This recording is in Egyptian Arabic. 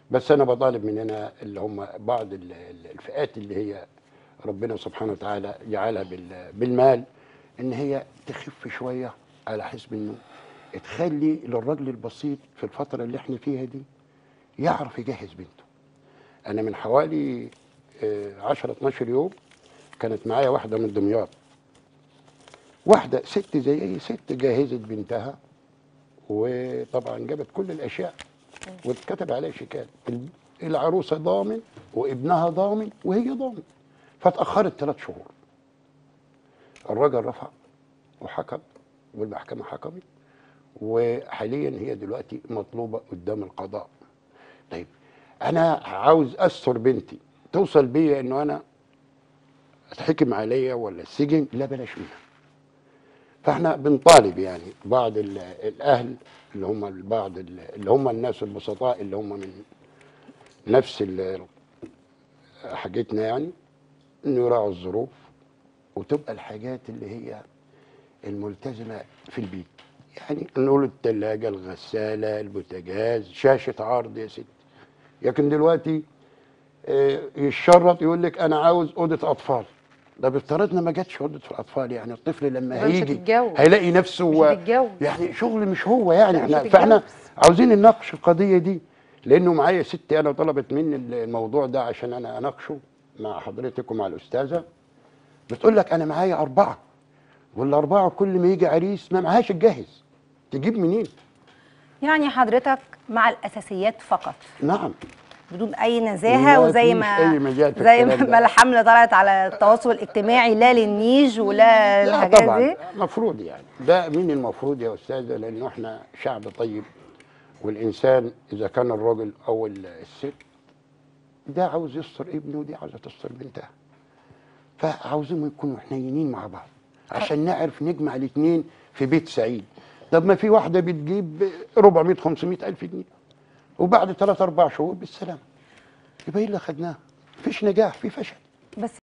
بس انا بطالب مننا اللي هم بعض ال- ال- الفئات اللي هي ربنا سبحانه وتعالى جعلها بال- بالمال ان هي تخف شويه على حسب انه تخلي للرجل البسيط في الفتره اللي احنا فيها دي يعرف يجهز بنته انا من حوالي آه، 10 12 يوم كانت معايا واحده من دمياط واحده ست زي اي ست جهزت بنتها وطبعا جابت كل الاشياء واتكتب عليها شيكات ال- العروسه ضامن وابنها ضامن وهي ضامن فاتاخرت ثلاث شهور الراجل رفع وحكم والمحكمه حكمت وحاليا هي دلوقتي مطلوبه قدام القضاء طيب انا عاوز استر بنتي توصل بيا انه انا اتحكم عليا ولا السجن لا بلاش منها فاحنا بنطالب يعني بعض ال- الاهل اللي هم البعض ال- اللي هم الناس البسطاء اللي هم من نفس ال- حاجتنا يعني انه يراعوا الظروف وتبقى الحاجات اللي هي الملتزمه في البيت يعني نقول الثلاجه الغساله البوتاجاز شاشه عرض يا ستي لكن دلوقتي آه، يشرط يقول لك انا عاوز اوضه اطفال ده بافتراضنا ما جاتش اوضه الاطفال يعني الطفل لما يبقى مش هيجي هتتجوز. هيلاقي نفسه مش و- هتتجوز. يعني شغل مش هو يعني لا، مش احنا فاحنا هتتجوز. عاوزين نناقش القضيه دي لانه معايا ستي انا طلبت مني الموضوع ده عشان انا اناقشه مع حضرتك ومع الاستاذه بتقول لك انا معايا اربعه والاربعه كل ما يجي عريس ما معهاش تجهز تجيب منين؟ يعني حضرتك مع الاساسيات فقط نعم بدون اي نزاهه ما وزي فيش ما أي مجال في زي الكلام ده. ما الحمله طلعت على التواصل الاجتماعي لا للنيج ولا لا الحاجات طبعا دي المفروض يعني ده مين المفروض يا استاذه لانه احنا شعب طيب والانسان اذا كان الرجل او ال- الست ده عاوز يستر ابنه ودي عاوزه تستر بنتها فعاوزين يكونوا حنينين مع بعض عشان نعرف نجمع الاثنين في بيت سعيد طب ما في واحده بتجيب 400 500 الف جنيه وبعد ثلاث اربع شهور بالسلامه يبقى ايه اللي خدناه مفيش نجاح في فشل بس